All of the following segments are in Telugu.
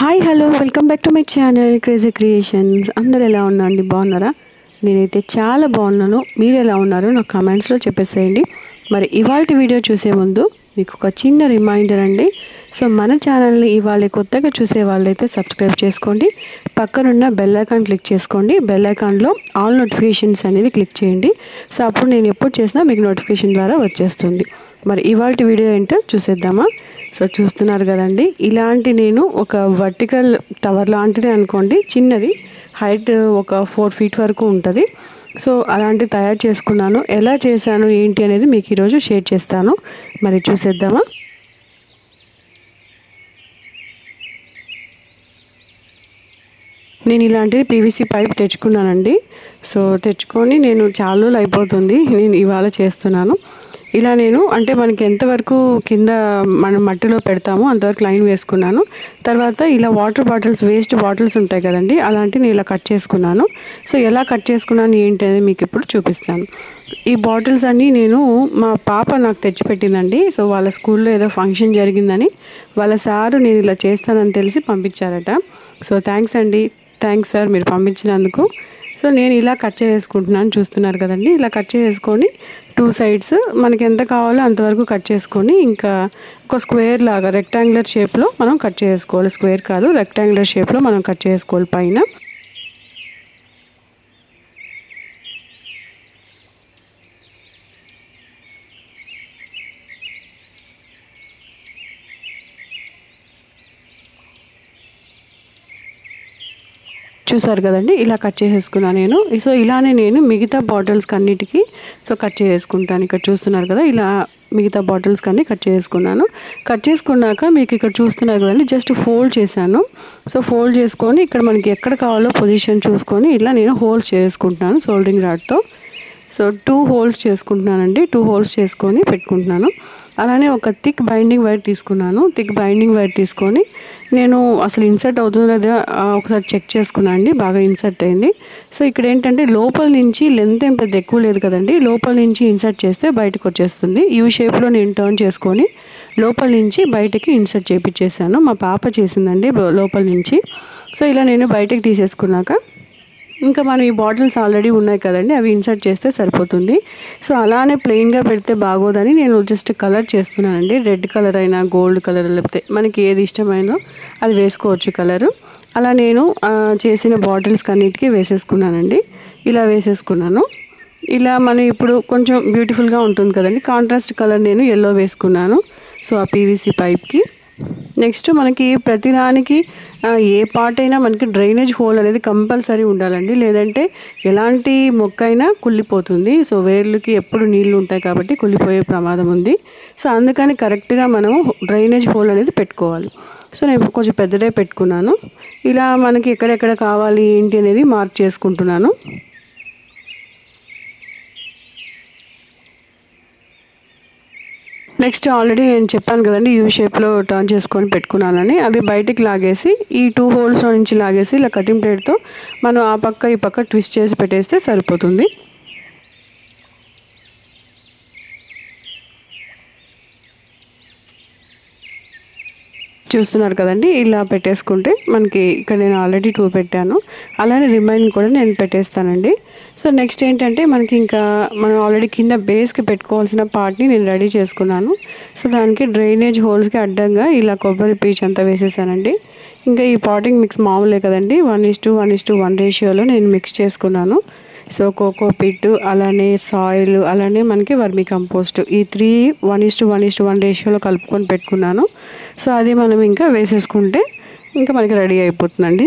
hi hello welcome back to my channel crazy creations అందరు ఎలా ఉన్నారండి బాగున్నారా నేనైతే చాలా బాగున్నాను మీరు ఎలా ఉన్నారో నాకు కామెంట్స్లో చెప్పేసేయండి మరి ఇవాళ వీడియో చూసే ముందు మీకు ఒక చిన్న రిమైండర్ అండి సో మన ఛానల్ని ఇవాళ కొత్తగా చూసే వాళ్ళైతే సబ్స్క్రైబ్ చేసుకోండి పక్కనున్న బెల్ ఐకాన్ క్లిక్ చేసుకోండి బెల్ ఐకాన్లో ఆల్ నోటిఫికేషన్స్ అనేది క్లిక్ చేయండి సో అప్పుడు నేను ఎప్పుడు చేసినా మీకు నోటిఫికేషన్ ద్వారా వచ్చేస్తుంది మరి ఇవాళ వీడియో ఏంటో చూసేద్దామా సో చూస్తున్నారు కదండి ఇలాంటి నేను ఒక వర్టికల్ టవర్ లాంటిది అనుకోండి చిన్నది హైట్ ఒక ఫోర్ ఫీట్ వరకు ఉంటుంది సో అలాంటి తయారు చేసుకున్నాను ఎలా చేశాను ఏంటి అనేది మీకు ఈరోజు షేర్ చేస్తాను మరి చూసేద్దామా నేను ఇలాంటిది పీవీసీ పైప్ తెచ్చుకున్నానండి సో తెచ్చుకొని నేను చాలా రోజులు అయిపోతుంది నేను ఇవాళ చేస్తున్నాను ఇలా నేను అంటే మనకి ఎంతవరకు కింద మనం మట్టిలో పెడతామో అంతవరకు లైన్ వేసుకున్నాను తర్వాత ఇలా వాటర్ బాటిల్స్ వేస్ట్ బాటిల్స్ ఉంటాయి కదండి అలాంటివి నేను ఇలా కట్ చేసుకున్నాను సో ఎలా కట్ చేసుకున్నాను ఏంటి అనేది మీకు ఇప్పుడు చూపిస్తాను ఈ బాటిల్స్ అన్నీ నేను మా పాప నాకు తెచ్చిపెట్టిందండి సో వాళ్ళ స్కూల్లో ఏదో ఫంక్షన్ జరిగిందని వాళ్ళ సారు నేను ఇలా చేస్తానని తెలిసి పంపించారట సో థ్యాంక్స్ అండి థ్యాంక్స్ సార్ మీరు పంపించినందుకు సో నేను ఇలా కట్ చేసుకుంటున్నాను చూస్తున్నారు కదండి ఇలా కట్ చేసుకొని టూ సైడ్స్ మనకి ఎంత కావాలో అంతవరకు కట్ చేసుకొని ఇంకా ఒక స్క్వేర్ లాగా రెక్టాంగులర్ షేప్లో మనం కట్ చేసుకోవాలి స్క్వేర్ కాదు రెక్టాంగులర్ షేప్లో మనం కట్ చేసుకోవాలి పైన చూసారు కదండి ఇలా కట్ చేసేసుకున్నాను నేను సో ఇలానే నేను మిగతా బాటిల్స్కి అన్నిటికీ సో కట్ చేసుకుంటాను ఇక్కడ చూస్తున్నారు కదా ఇలా మిగతా బాటిల్స్కి అన్ని కట్ చేసుకున్నాను కట్ చేసుకున్నాక మీకు ఇక్కడ చూస్తున్నారు కదండి జస్ట్ ఫోల్డ్ చేశాను సో ఫోల్డ్ చేసుకొని ఇక్కడ మనకి ఎక్కడ కావాలో పొజిషన్ చూసుకొని ఇలా నేను హోల్స్ చేసుకుంటున్నాను సోల్డరింగ్ రాడ్తో సో టూ హోల్స్ చేసుకుంటున్నానండి టూ హోల్స్ చేసుకొని పెట్టుకుంటున్నాను అలానే ఒక థిక్ బైండింగ్ వైర్ తీసుకున్నాను థిక్ బైండింగ్ వైర్ తీసుకొని నేను అసలు ఇన్సర్ట్ అవుతుందో లేదా ఒకసారి చెక్ చేసుకున్నాను అండి బాగా ఇన్సర్ట్ అయింది సో ఇక్కడ ఏంటంటే లోపల నుంచి లెంత్ ఏం పెద్ద ఎక్కువ లేదు కదండి లోపల నుంచి ఇన్సర్ట్ చేస్తే బయటకు వచ్చేస్తుంది యూ షేప్లో నేను టర్న్ చేసుకొని లోపల నుంచి బయటకి ఇన్సర్ట్ చేపించేసాను మా పాప చేసిందండి లోపల నుంచి సో ఇలా నేను బయటకు తీసేసుకున్నాక ఇంకా మనం ఈ బాటిల్స్ ఆల్రెడీ ఉన్నాయి కదండి అవి ఇన్సర్ట్ చేస్తే సరిపోతుంది సో అలానే ప్లెయిన్గా పెడితే బాగోదని నేను జస్ట్ కలర్ చేస్తున్నానండి రెడ్ కలర్ అయినా గోల్డ్ కలర్ లేకపోతే మనకి ఏది ఇష్టమైందో అది వేసుకోవచ్చు కలరు అలా నేను చేసిన బాటిల్స్కి అన్నిటికీ వేసేసుకున్నానండి ఇలా వేసేసుకున్నాను ఇలా మనం ఇప్పుడు కొంచెం బ్యూటిఫుల్గా ఉంటుంది కదండి కాంట్రాస్ట్ కలర్ నేను ఎల్లో వేసుకున్నాను సో ఆ పీవీసీ పైప్కి నెక్స్ట్ మనకి ప్రతిదానికి ఏ పార్ట్ అయినా మనకి డ్రైనేజ్ హోల్ అనేది కంపల్సరీ ఉండాలండి లేదంటే ఎలాంటి మొక్క అయినా కుళ్ళిపోతుంది సో వేర్లకి ఎప్పుడు నీళ్ళు ఉంటాయి కాబట్టి కుళ్ళిపోయే ప్రమాదం ఉంది సో అందుకని కరెక్ట్గా మనము డ్రైనేజ్ హోల్ అనేది పెట్టుకోవాలి సో నేను కొంచెం పెద్దదే పెట్టుకున్నాను ఇలా మనకి ఎక్కడెక్కడ కావాలి ఏంటి అనేది మార్క్ చేసుకుంటున్నాను నెక్స్ట్ ఆల్రెడీ నేను చెప్పాను కదండి యూ షేప్లో టర్న్ చేసుకొని పెట్టుకున్నానని అది బయటికి లాగేసి ఈ టూ హోల్స్లో నుంచి లాగేసి ఇలా కటింగ్ ప్లేట్తో మనం ఆ పక్క ఈ పక్క ట్విస్ట్ చేసి పెట్టేస్తే సరిపోతుంది చూస్తున్నారు కదండి ఇలా పెట్టేసుకుంటే మనకి ఇక్కడ నేను ఆల్రెడీ టూ పెట్టాను అలానే రిమైనింగ్ కూడా నేను పెట్టేస్తానండి సో నెక్స్ట్ ఏంటంటే మనకి ఇంకా మనం ఆల్రెడీ కింద బేస్కి పెట్టుకోవాల్సిన పార్ట్ని నేను రెడీ చేసుకున్నాను సో దానికి డ్రైనేజ్ హోల్స్కి అడ్డంగా ఇలా కొబ్బరి పీచ్ అంతా వేసేసానండి ఇంకా ఈ పాటింగ్ మిక్స్ మామూలే కదండి one is to one is to one రేషియోలో నేను మిక్స్ చేసుకున్నాను సో కోకో పిట్ అలానే సాయిల్ అలానే మనకి వర్మి కంపోస్ట్ ఈ three one is to one is to one రేషియోలో కలుపుకొని పెట్టుకున్నాను సో అది మనం ఇంకా వేసేసుకుంటే ఇంకా మనకి రెడీ అయిపోతుందండి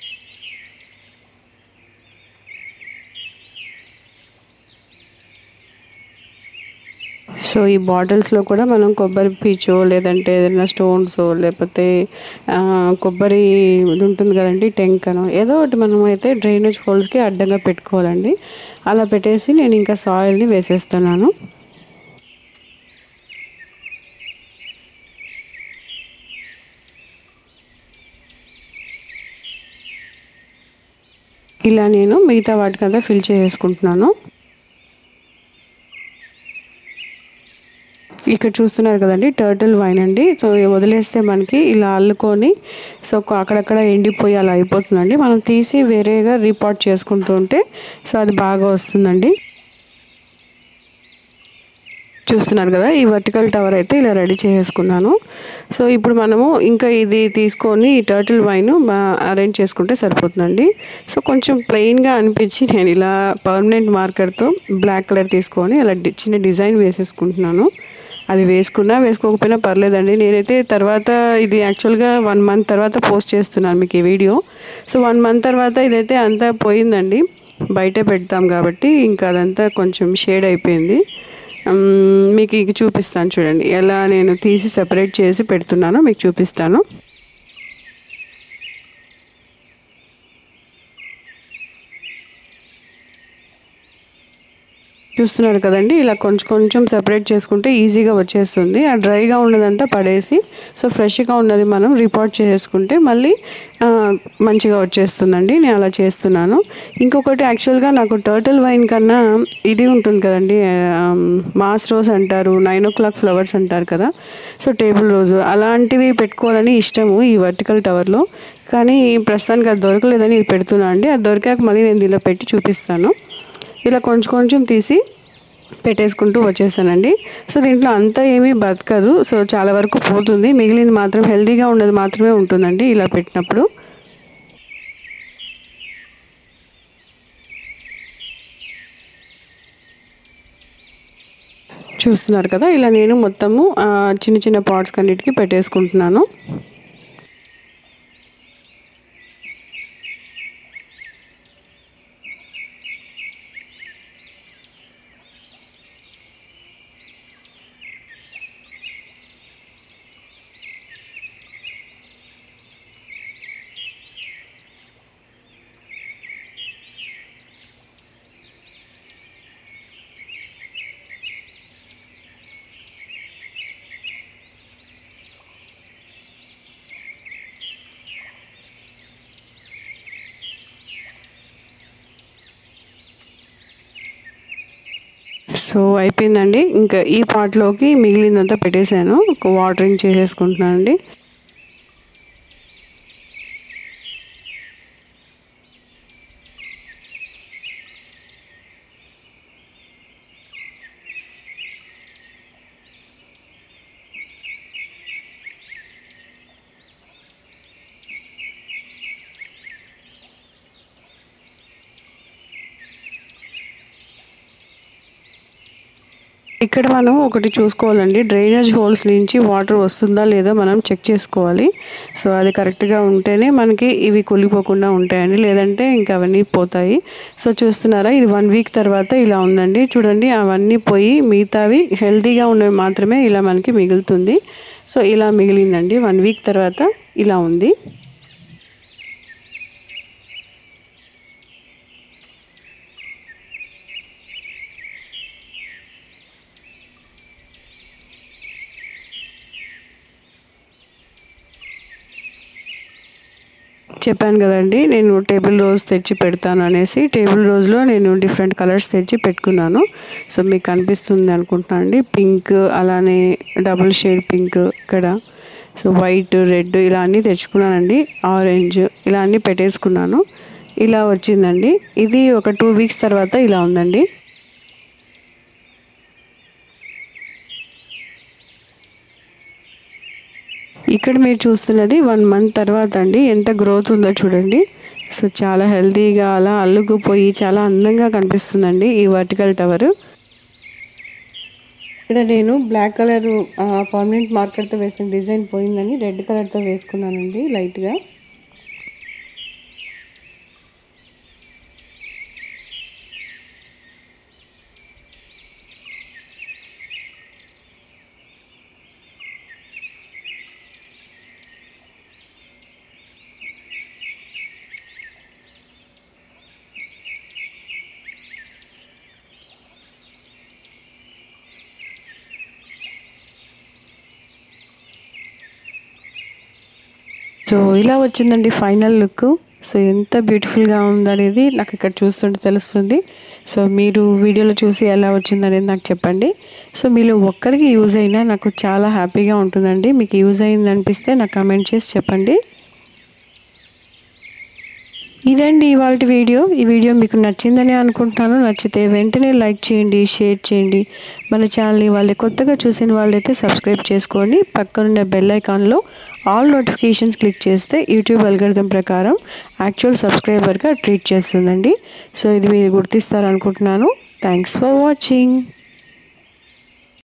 సో ఈ బాటిల్స్లో కూడా మనం కొబ్బరి పీచో లేదంటే ఏదైనా స్టోన్స్ లేకపోతే కొబ్బరి ఇది ఉంటుంది కదండి టెంకనో ఏదో ఒకటి మనం అయితే డ్రైనేజ్ హోల్స్కి అడ్డంగా పెట్టుకోవాలండి అలా పెట్టేసి నేను ఇంకా సాయిల్ని వేసేస్తున్నాను ఇలా నేను మిగతా వాటికంతా ఫిల్ చేసుకుంటున్నాను ఇక్కడ చూస్తున్నారు కదండి టర్టిల్ వైన్ అండి సో వదిలేస్తే మనకి ఇలా అల్లుకొని సో అక్కడక్కడ ఎండిపోయి అలా అయిపోతుందండి మనం తీసి వేరేగా రీపాట్ చేసుకుంటూ ఉంటే సో అది బాగా వస్తుందండి చూస్తున్నారు కదా ఈ వర్టికల్ టవర్ అయితే ఇలా రెడీ చేసుకున్నాను సో ఇప్పుడు మనము ఇంకా ఇది తీసుకొని ఈ టర్టిల్ వైన్ అరేంజ్ చేసుకుంటే సరిపోతుందండి సో కొంచెం ప్లెయిన్గా అనిపించి నేను ఇలా పర్మనెంట్ మార్కర్తో బ్లాక్ కలర్ తీసుకొని అలా చిన్న డిజైన్ వేసేసుకుంటున్నాను అది వేసుకున్నా వేసుకోకపోయినా పర్లేదండి నేనైతే తర్వాత ఇది యాక్చువల్గా వన్ మంత్ తర్వాత పోస్ట్ చేస్తున్నాను మీకు ఈ వీడియో సో వన్ మంత్ తర్వాత ఇదైతే అంతా పోయిందండి బయటే పెడతాం కాబట్టి ఇంకా అదంతా కొంచెం షేడ్ అయిపోయింది మీకు ఇక చూపిస్తాను చూడండి ఎలా నేను తీసి సెపరేట్ చేసి పెడుతున్నానో మీకు చూపిస్తాను చూస్తున్నారు కదండి ఇలా కొంచెం కొంచెం సెపరేట్ చేసుకుంటే ఈజీగా వచ్చేస్తుంది ఆ డ్రైగా ఉన్నదంతా పడేసి సో ఫ్రెష్గా ఉన్నది మనం రిపోర్ట్ చేసుకుంటే మళ్ళీ మంచిగా వచ్చేస్తుందండి నేను అలా చేస్తున్నాను ఇంకొకటి యాక్చువల్గా నాకు టర్టిల్ వైన్ కన్నా ఇది ఉంటుంది కదండి మాస్ రోజ్ అంటారు నైన్ ఓ క్లాక్ ఫ్లవర్స్ అంటారు కదా సో టేబుల్ రోజు అలాంటివి పెట్టుకోవాలని ఇష్టము ఈ వర్టికల్ టవర్లో కానీ ప్రస్తుతానికి అది దొరకలేదని ఇది పెడుతున్నా అండి అది దొరికాక మళ్ళీ నేను ఇలా పెట్టి చూపిస్తాను ఇలా కొంచెం కొంచెం తీసి పెట్టేసుకుంటూ వచ్చేసానండి సో దీంట్లో అంతా ఏమీ బతకదు సో చాలా వరకు పోతుంది మిగిలింది మాత్రం హెల్తీగా ఉన్నది మాత్రమే ఉంటుందండి ఇలా పెట్టినప్పుడు చూస్తున్నారు కదా ఇలా నేను మొత్తము చిన్న చిన్న పాట్స్ కన్నిటికి పెట్టేసుకుంటున్నాను సో అయిపోయిందండి ఇంకా ఈ పాట్లోకి మిగిలిందంతా పెట్టేశాను వాటరింగ్ చేసేసుకుంటున్నానండి ఇక్కడ మనం ఒకటి చూసుకోవాలండి డ్రైనేజ్ హోల్స్ నుంచి వాటర్ వస్తుందా లేదా మనం చెక్ చేసుకోవాలి సో అది కరెక్ట్గా ఉంటేనే మనకి ఇవి కులిపోకుండా ఉంటాయండి లేదంటే ఇంకా అవన్నీ పోతాయి సో చూస్తున్నారా ఇది వన్ వీక్ తర్వాత ఇలా ఉందండి చూడండి అవన్నీ పోయి మిగతావి హెల్తీగా ఉన్నవి మాత్రమే ఇలా మనకి మిగులుతుంది సో ఇలా మిగిలిందండి వన్ వీక్ తర్వాత ఇలా ఉంది చెప్పాను కదండి నేను టేబుల్ రోజ్ తెచ్చి పెడతాను అనేసి టేబుల్ రోజులో నేను డిఫరెంట్ కలర్స్ తెచ్చి పెట్టుకున్నాను సో మీకు కనిపిస్తుంది అనుకుంటున్నాను అండి పింక్ అలానే డబుల్ షేడ్ పింక్ ఇక్కడ సో వైట్ రెడ్ ఇలా అన్నీ తెచ్చుకున్నానండి ఆరెంజ్ ఇలా అన్నీ పెట్టేసుకున్నాను ఇలా వచ్చిందండి ఇది ఒక టూ వీక్స్ తర్వాత ఇలా ఉందండి ఇక్కడ మీరు చూస్తున్నది వన్ మంత్ తర్వాత అండి ఎంత గ్రోత్ ఉందో చూడండి సో చాలా హెల్తీగా అలా అల్లుకుపోయి చాలా అందంగా కనిపిస్తుందండి ఈ వర్టికల్ టవర్ ఇక్కడ నేను బ్లాక్ కలర్ పర్మనెంట్ మార్కర్తో వేసిన డిజైన్ పోయిందని రెడ్ కలర్తో వేసుకున్నానండి లైట్గా సో ఇలా వచ్చిందండి ఫైనల్ లుక్ సో ఎంత బ్యూటిఫుల్గా ఉందనేది నాకు ఇక్కడ చూస్తుంటే తెలుస్తుంది సో మీరు వీడియోలో చూసి ఎలా వచ్చిందనేది నాకు చెప్పండి సో మీలో ఒక్కరికి యూజ్ అయినా నాకు చాలా హ్యాపీగా ఉంటుందండి మీకు యూజ్ అయింది అనిపిస్తే నాకు కమెంట్ చేసి చెప్పండి ఇదండి ఇవాళ వీడియో ఈ వీడియో మీకు నచ్చిందని అనుకుంటున్నాను నచ్చితే వెంటనే లైక్ చేయండి షేర్ చేయండి మన ఛానల్ని వాళ్ళు కొత్తగా చూసిన వాళ్ళైతే సబ్స్క్రైబ్ చేసుకోండి పక్కనున్న బెల్ ఐకాన్లో ఆల్ నోటిఫికేషన్స్ క్లిక్ చేస్తే యూట్యూబ్ అల్గరిథం ప్రకారం యాక్చువల్ సబ్స్క్రైబర్గా ట్రీట్ చేస్తుందండి సో ఇది మీరు గుర్తిస్తారనుకుంటున్నాను థ్యాంక్స్ ఫర్ వాచింగ్